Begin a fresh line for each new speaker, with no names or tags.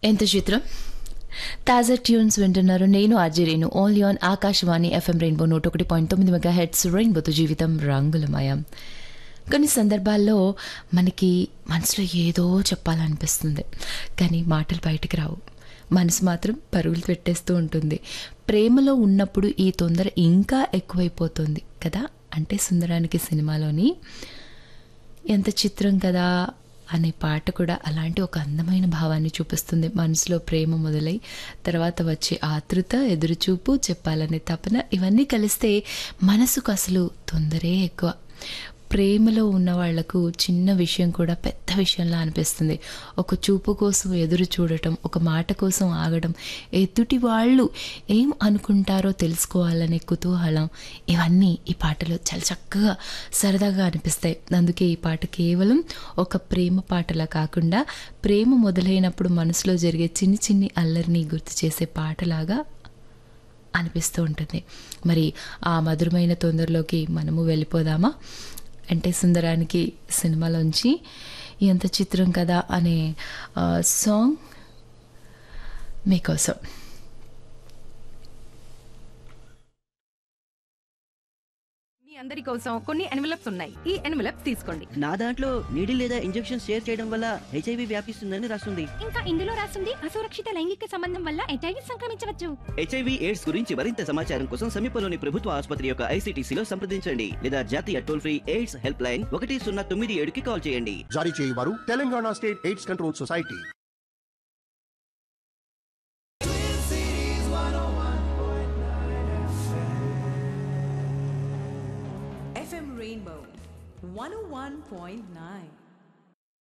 ఎంత చిత్రం తాజా ట్యూన్స్ వింటున్నారు నేను ఆర్జరీను only on Akashvani FM rainbow నూట ఒకటి పాయింట్ తొమ్మిది మెగా హెడ్స్ రెయిన్బోతో జీవితం రంగులమయం కొన్ని సందర్భాల్లో మనకి మనసులో ఏదో చెప్పాలనిపిస్తుంది కానీ మాటలు బయటికి రావు మనసు మాత్రం పరుగులు పెట్టేస్తూ ఉంటుంది ప్రేమలో ఉన్నప్పుడు ఈ తొందర ఇంకా ఎక్కువైపోతుంది కదా అంటే సుందరానికి సినిమాలోని ఎంత చిత్రం కదా అనే పాట కూడా అలాంటి ఒక అందమైన భావాన్ని చూపిస్తుంది మనసులో ప్రేమ మొదలై తర్వాత వచ్చే ఆతృత ఎదురుచూపు చెప్పాలనే తపన ఇవన్నీ కలిస్తే మనసుకు అసలు తొందరే ఎక్కువ ప్రేమలో ఉన్న వాళ్లకు చిన్న విషయం కూడా పెద్ద విషయంలా అనిపిస్తుంది ఒక చూపు కోసం ఎదురు చూడటం ఒక మాట కోసం ఆగడం ఎదుటి వాళ్ళు ఏం అనుకుంటారో తెలుసుకోవాలనే కుతూహలం ఇవన్నీ ఈ పాటలో చాలా చక్కగా సరదాగా అనిపిస్తాయి అందుకే ఈ పాట కేవలం ఒక ప్రేమ పాటలా కాకుండా ప్రేమ మొదలైనప్పుడు మనసులో జరిగే చిన్ని చిన్ని అల్లరిని గుర్తు చేసే పాటలాగా అనిపిస్తూ ఉంటుంది మరి ఆ మధురమైన తొందరలోకి మనము వెళ్ళిపోదామా అంటే సుందరానికి సినిమాలోంచి ఎంత చిత్రం కదా అనే ఆ, సాంగ్ మీకోసం
మీ అందరి కోసం కొన్ని ఎన్వలప్స్ ఉన్నాయి ఈ ఎన్వలప్స్ తీసుకోండి
నా దాంట్లో నీడిల్ లేదా ఇంజెక్షన్ షేర్ చేయడం వల్ల హెచ్ఐవి వ్యాపిస్తుందని రాస్తుంది
ఇంకా ఇందులో రాసింది అసురక్షిత లైంగిక సంబంధం వల్ల హెచ్ఐవి సంక్రమించవచ్చు
హెచ్ఐవి ఎయిడ్స్ గురించి మరింత సమాచారం కోసం సమీపంలోని ప్రభుత్వ ఆసుపత్రి యొక్క ఐసీటీసీలో సంప్రదించండి లేదా జాతీయ toll free AIDS help line ఒకటి సున్నా తొమ్మిది ఏడుకి కాల్ చేయండి
జారీ చేయవారు Telangana state AIDS control society
FM Rainbow 101.9.